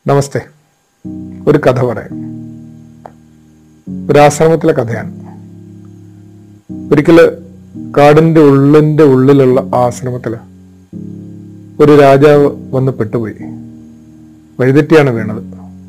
നമസ്തേ ഒരു കഥ പറയാം ഒരു ആശ്രമത്തിലെ കഥയാണ് ഒരിക്കല് കാടിന്റെ ഉള്ളിന്റെ ഉള്ളിലുള്ള ആ ആശ്രമത്തില് ഒരു രാജാവ് വന്ന് പെട്ടുപോയി വഴിതെറ്റിയാണ് വീണത്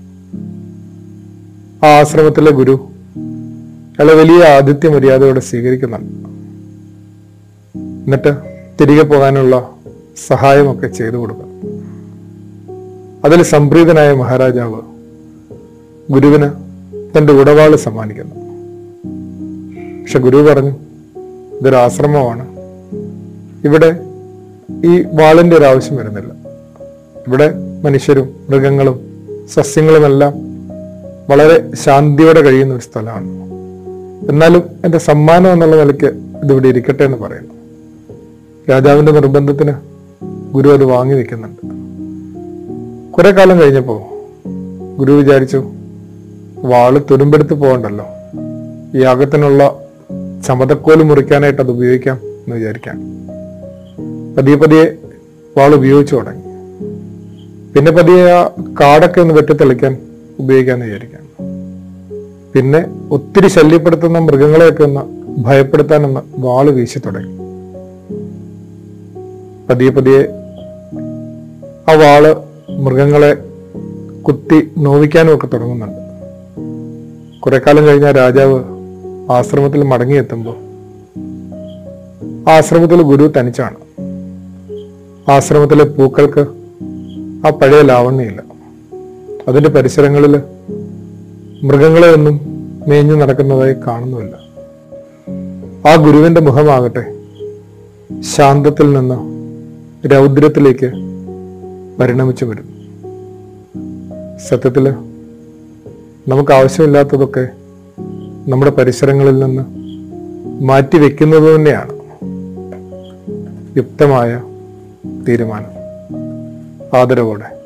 ആ ആശ്രമത്തിലെ ഗുരു അയാളെ വലിയ ആതിഥ്യ മര്യാദയോടെ സ്വീകരിക്കുന്നുണ്ട് എന്നിട്ട് തിരികെ പോകാനുള്ള സഹായമൊക്കെ ചെയ്തു കൊടുക്കണം അതിൽ സംപ്രീതനായ മഹാരാജാവ് ഗുരുവിന് തന്റെ ഉടവാള് സമ്മാനിക്കുന്നു പക്ഷെ ഗുരു പറഞ്ഞു ഇതൊരു ആശ്രമമാണ് ഇവിടെ ഈ വാളിന്റെ ഒരു ആവശ്യം വരുന്നില്ല ഇവിടെ മനുഷ്യരും മൃഗങ്ങളും സസ്യങ്ങളുമെല്ലാം വളരെ ശാന്തിയോടെ കഴിയുന്ന ഒരു സ്ഥലമാണ് എന്നാലും എന്റെ സമ്മാനം എന്നുള്ള നിലയ്ക്ക് ഇതിവിടെ ഇരിക്കട്ടെ എന്ന് പറയുന്നു രാജാവിന്റെ നിർബന്ധത്തിന് ഗുരു അത് വാങ്ങി വെക്കുന്നുണ്ട് കുറെ കാലം കഴിഞ്ഞപ്പോ ഗുരു വിചാരിച്ചു വാള് തുരുമ്പെടുത്ത് പോകണ്ടല്ലോ ഈ യാഗത്തിനുള്ള ചമതക്കോല് മുറിക്കാനായിട്ട് അത് ഉപയോഗിക്കാം എന്ന് വിചാരിക്കാം പതിയെ പതിയെ വാൾ ഉപയോഗിച്ചു തുടങ്ങി പിന്നെ പതിയെ ആ കാടൊക്കെ ഒന്ന് വെട്ടിത്തെളിക്കാൻ ഉപയോഗിക്കാന്ന് വിചാരിക്കാം പിന്നെ ഒത്തിരി ശല്യപ്പെടുത്തുന്ന മൃഗങ്ങളെയൊക്കെ ഒന്ന് ഭയപ്പെടുത്താനൊന്ന് വാള് വീശി തുടങ്ങി പതിയെ പതിയെ ആ വാള് മൃഗങ്ങളെ കുത്തി നോവിക്കാനും ഒക്കെ തുടങ്ങുന്നുണ്ട് കുറെ കാലം കഴിഞ്ഞ രാജാവ് ആശ്രമത്തിൽ മടങ്ങിയെത്തുമ്പോൾ ആശ്രമത്തിൽ ഗുരു തനിച്ചാണ് ആശ്രമത്തിലെ പൂക്കൾക്ക് ആ പഴയ ലാവണ്യമില്ല അതിന്റെ പരിസരങ്ങളിൽ മൃഗങ്ങളെ ഒന്നും മേഞ്ഞു നടക്കുന്നതായി കാണുന്നുമില്ല ആ ഗുരുവിന്റെ മുഖമാകട്ടെ ശാന്തത്തിൽ നിന്ന് രൗദ്രത്തിലേക്ക് പരിണമിച്ചു വരുന്നു സത്യത്തില് നമുക്ക് ആവശ്യമില്ലാത്തതൊക്കെ നമ്മുടെ പരിസരങ്ങളിൽ നിന്ന് മാറ്റി വെക്കുന്നത് തന്നെയാണ് യുക്തമായ തീരുമാനം ആദരവോടെ